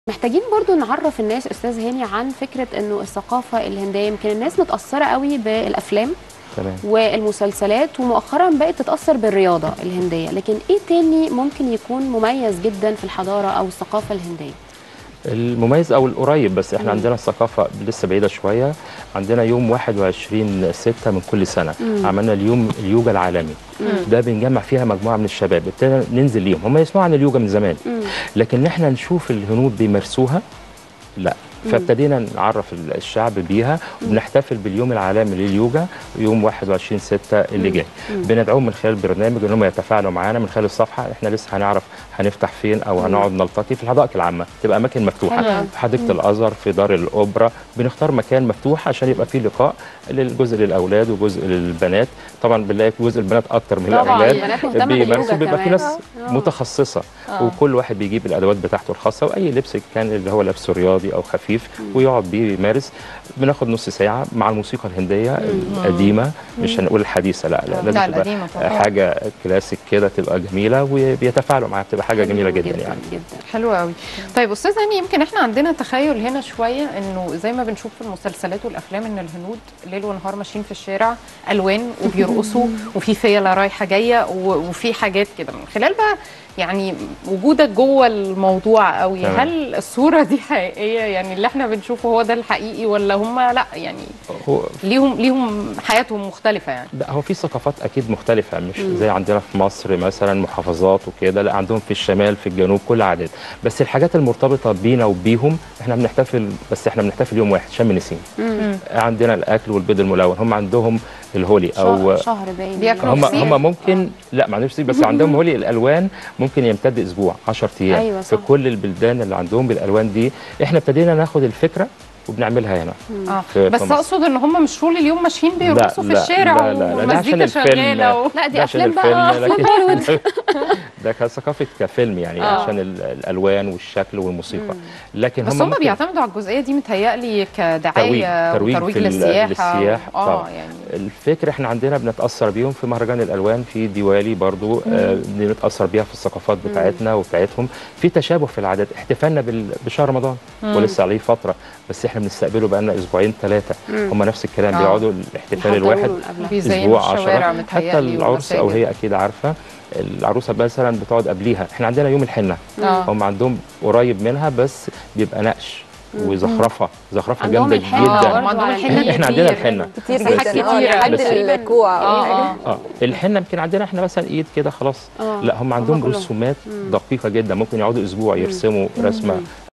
محتاجين برضو نعرف الناس استاذ هاني عن فكره انه الثقافه الهنديه يمكن الناس متاثره قوي بالافلام تمام والمسلسلات ومؤخرا بقت تتاثر بالرياضه الهنديه لكن ايه تاني ممكن يكون مميز جدا في الحضاره او الثقافه الهنديه المميز او القريب بس احنا مم. عندنا الثقافه لسه بعيده شويه عندنا يوم 21 6 من كل سنه مم. عملنا اليوم اليوجا العالمي مم. ده بنجمع فيها مجموعه من الشباب ابتدينا ننزل ليهم هم يسمعوا عن اليوجا من زمان مم. لكن احنا نشوف الهنود بيمارسوها لا مم. فابتدينا نعرف الشعب بيها وبنحتفل باليوم العالمي لليوجا يوم 21 6 اللي مم. جاي مم. بندعوهم من خلال البرنامج ان هم يتفاعلوا معانا من خلال الصفحه احنا لسه هنعرف هنفتح فين او هنقعد نلتقي في الحدائق العامه تبقى اماكن حلو مفتوحه أوي. في حديقه الازهر في دار الاوبرا بنختار مكان مفتوح عشان يبقى فيه لقاء للجزء للاولاد وجزء للبنات طبعا بنلاقي جزء البنات اكتر من طبعا الاولاد البنات مهتمه بيمارسوا باليوجا بيبقى في كمان ناس آه. متخصصه آه. وكل واحد بيجيب الادوات بتاعته الخاصه واي لبس كان اللي هو لابسه رياضي او خفيف ويقعد بيه يمارس بناخد نص ساعه مع الموسيقى الهنديه القديمه مش هنقول الحديثه لا لا لا لازم تبقى القديمه طبعا حاجه كلاسيك كده تبقى جميله وبيتفاعلوا معاها بتبقى حاجه جميله حلو جدا يعني جدا حلو قوي طيب استاذ هاني يمكن احنا عندنا تخيل هنا شويه انه زي ما بنشوف في المسلسلات والافلام ان الهنود ليل ونهار ماشيين في الشارع الوان وبيرقصوا وفي فيله رايحه جايه و- وفي حاجات كده من خلال بقى يعني وجودك جوه الموضوع قوي تمام. هل الصوره دي حقيقيه يعني اللي احنا بنشوفه هو ده الحقيقي ولا هم لا يعني هو ليهم ليهم حياتهم مختلفه يعني لا هو في ثقافات اكيد مختلفه مش زي عندنا في مصر مثلا محافظات وكده لا عندهم في الشمال في الجنوب كل عادات بس الحاجات المرتبطه بينا وبيهم احنا بنحتفل بس احنا بنحتفل يوم واحد شم النسيم مم. عندنا الاكل والبيض الملون هم عندهم الهولي او شهر, شهر باين بياكلوا هم كتير. هم ممكن لا ما عندهمش كتير، بس عندهم هولي الالوان ممكن يمتد اسبوع 10 ايام أيوة في صح. كل البلدان اللي عندهم بالالوان دي احنا ابتدينا ناخد الفكره وبنعملها هنا اه في- بس في مصر. اقصد ان هم مش طول اليوم ماشيين بيرقصوا في لا، الشارع لا، لا، لا، ده عشان ومزيكا الفيلم. شغاله و... لا دي ده عشان افلام بقى الفيلم، افلام لكن- هوليوود ده كثقافه كفيلم يعني آه. عشان ال- الالوان والشكل والموسيقى لكن بس هم هم ممكن بيعتمدوا على الجزئيه دي متهيألي كدعايه ترويج- وترويج في ال- للسياحه للسياح و... اه طبعا. يعني الفكر احنا عندنا بنتاثر بيهم في مهرجان الالوان في ديوالي برضو آه بنتاثر بيها في الثقافات بتاعتنا وبتاعتهم في تشابه في العادات احتفالنا بال- بشهر رمضان ولسه عليه فتره بس احنا بنستقبله بقالنا اسبوعين ثلاثه هم نفس الكلام آه. بيقعدوا الاحتفال بيحضروا الواحد له قبلها. بيزينوا اسبوع الشوارع 10 متهيألي حتى العرس او والمساجد. هي اكيد عارفه العروسه مثلا بتقعد قبليها احنا عندنا يوم الحنه آه. هم عندهم قريب منها بس بيبقى نقش وزخرفه زخرفه عندهم جامده الحنة جدا آه، هم عندهم على الحنه النيل. احنا عندنا كتير. الحنه كتير مساحات جدا اه كتيرة. لحد بس- الكوع اه اه اه اه الحنه يمكن عندنا احنا مثلا ايد كده خلاص آه. لا هم عندهم كلهم. رسومات دقيقه جدا ممكن يقعدوا اسبوع يرسموا رسمه